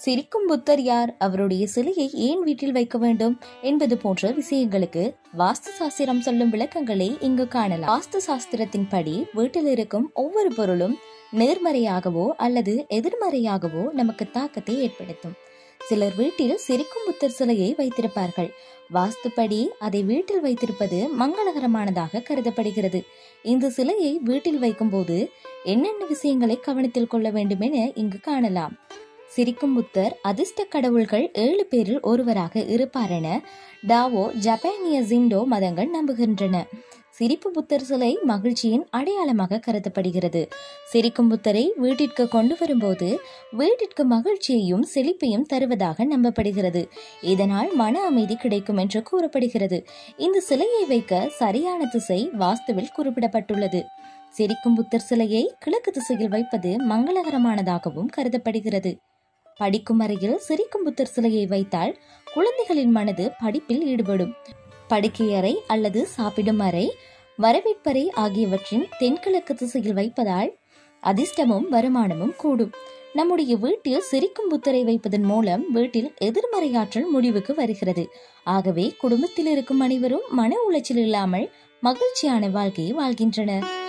சிரிக்கும் புத்தர் யார் அவருடைய சிலையை ஏன் வீட்டில் வைக்க வேண்டும் என்பது போன்ற விஷயங்களுக்கு வாஸ்து சாஸ்திரம் சொல்லும் விளக்கங்களை இங்கு காணலாம் வாஸ்து சாஸ்திரத்தின்படி வீட்டில் இருக்கும் ஒவ்வொரு பொருளும் நேர்மறையாகவோ அல்லது எதிர்மறையாகவோ நமக்கு தாக்கத்தை ஏற்படுத்தும் சிலர் வீட்டில் சிரிக்கும் புத்தர் சிலையை வைத்திருப்பார்கள் வாஸ்துப்படி அதை வீட்டில் வைத்திருப்பது மங்களகரமானதாக கருதப்படுகிறது இந்த சிலையை வீட்டில் வைக்கும்போது என்னென்ன விஷயங்களை கவனத்தில் கொள்ள வேண்டும் என இங்கு காணலாம் சிரிக்கும் புத்தர் அதிர்ஷ்ட கடவுள்கள் ஏழு பேரில் ஒருவராக இருப்பார் என டாவோ ஜப்பானிய ஜிண்டோ மதங்கள் நம்புகின்றன சிரிப்பு புத்தர் சிலை மகிழ்ச்சியின் அடையாளமாக கருதப்படுகிறது சிரிக்கும் புத்தரை வீட்டிற்கு கொண்டு வரும்போது வீட்டிற்கு மகிழ்ச்சியையும் செழிப்பையும் தருவதாக நம்பப்படுகிறது இதனால் மன அமைதி கிடைக்கும் என்று கூறப்படுகிறது இந்த சிலையை வைக்க சரியான திசை வாஸ்துவில் குறிப்பிடப்பட்டுள்ளது சிரிக்கும் புத்தர் சிலையை கிழக்கு திசையில் வைப்பது மங்களகரமானதாகவும் கருதப்படுகிறது படிக்கும் அறையில் சிரிக்கும் புத்தர் சிலையை வைத்தால் குழந்தைகளின் மனது படிப்பில் ஈடுபடும் படுக்கை அறை அல்லது சாப்பிடும் அறை வரவேற்பறை ஆகியவற்றின் தென்கிழக்கு திசையில் வைப்பதால் அதிர்ஷ்டமும் வருமானமும் கூடும் நம்முடைய வீட்டில் சிரிக்கும் புத்தரை வைப்பதன் மூலம் வீட்டில் எதிர்மறையாற்றல் முடிவுக்கு வருகிறது ஆகவே குடும்பத்தில் இருக்கும் அனைவரும் மன உளைச்சல் இல்லாமல் மகிழ்ச்சியான வாழ்க்கையை வாழ்கின்றனர்